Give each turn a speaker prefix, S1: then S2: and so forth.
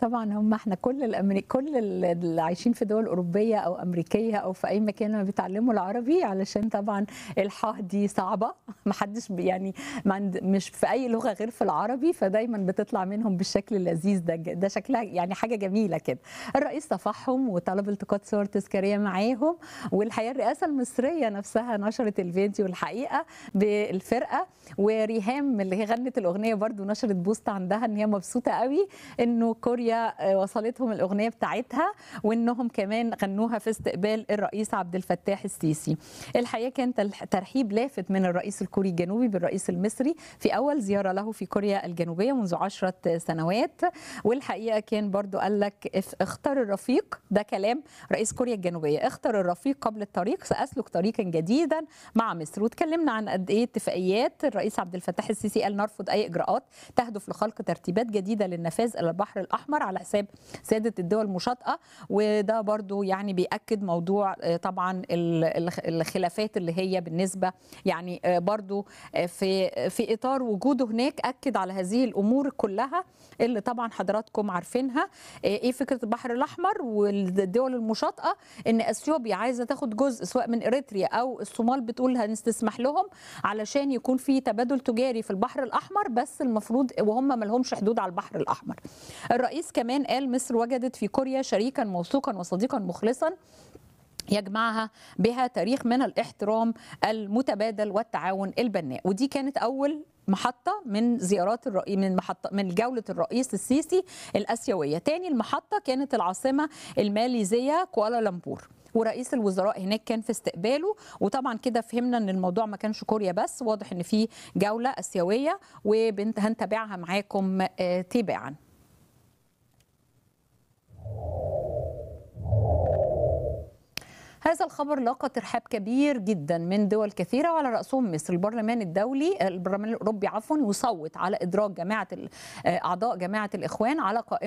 S1: طبعا هم احنا كل الأمريك كل اللي عايشين في دول اوروبيه او امريكيه او في اي مكان لما بيتعلموا العربي علشان طبعا الحاء دي صعبه ما حدش يعني ما عند مش في اي لغه غير في العربي فدايما بتطلع منهم بالشكل اللذيذ ده ده شكلها يعني حاجه جميله كده الرئيس صفحهم وطلب التقاط صور تذكاريه معاهم والحقيقه الرئاسه المصريه نفسها نشرت الفيديو الحقيقه بالفرقه وريهام اللي هي غنت الاغنيه برضو نشرت بوست عندها ان هي مبسوطه قوي انه كوريا وصلتهم الاغنيه بتاعتها وانهم كمان غنوها في استقبال الرئيس عبد الفتاح السيسي الحقيقه كان ترحيب لافت من الرئيس الكوري الجنوبي بالرئيس المصري في اول زياره له في كوريا الجنوبيه منذ عشرة سنوات والحقيقه كان برضو قال لك اختار الرفيق ده كلام رئيس كوريا الجنوبيه اختر الرفيق قبل الطريق ساسلك طريقا جديدا مع مصر وتكلمنا عن قد ايه اتفاقيات الرئيس عبد الفتاح السيسي قال نرفض اي اجراءات تهدف لخلق ترتيبات جديده للنفاذ الى البحر الاحمر على حساب ساده الدول المشاطئه وده برضو يعني بياكد موضوع طبعا الخلافات اللي هي بالنسبه يعني برضو في في اطار وجوده هناك اكد على هذه الامور كلها اللي طبعا حضراتكم عارفينها ايه فكره البحر الاحمر والدول المشاطئه ان اثيوبيا عايزه تاخد جزء سواء من اريتريا او الصومال بتقول هنستسمح لهم علشان يكون في تبادل تجاري في البحر الاحمر بس المفروض وهم ما لهمش حدود على البحر الاحمر الرئيس كمان قال مصر وجدت في كوريا شريكا موثوقا وصديقا مخلصا يجمعها بها تاريخ من الاحترام المتبادل والتعاون البناء ودي كانت اول محطة من زيارات الرئيس من محطة من جولة الرئيس السيسي الآسيوية تاني المحطة كانت العاصمة الماليزية كوالالمبور ورئيس الوزراء هناك كان في استقباله وطبعا كده فهمنا ان الموضوع ما كانش كوريا بس واضح ان في جولة آسيوية وهنتابعها معاكم تباعا هذا الخبر لاقى ترحاب كبير جدا من دول كثيره وعلى راسهم مصر البرلمان الدولي البرلمان الاوروبي عفوا يصوت على ادراج جماعه اعضاء جماعه الاخوان على قائمه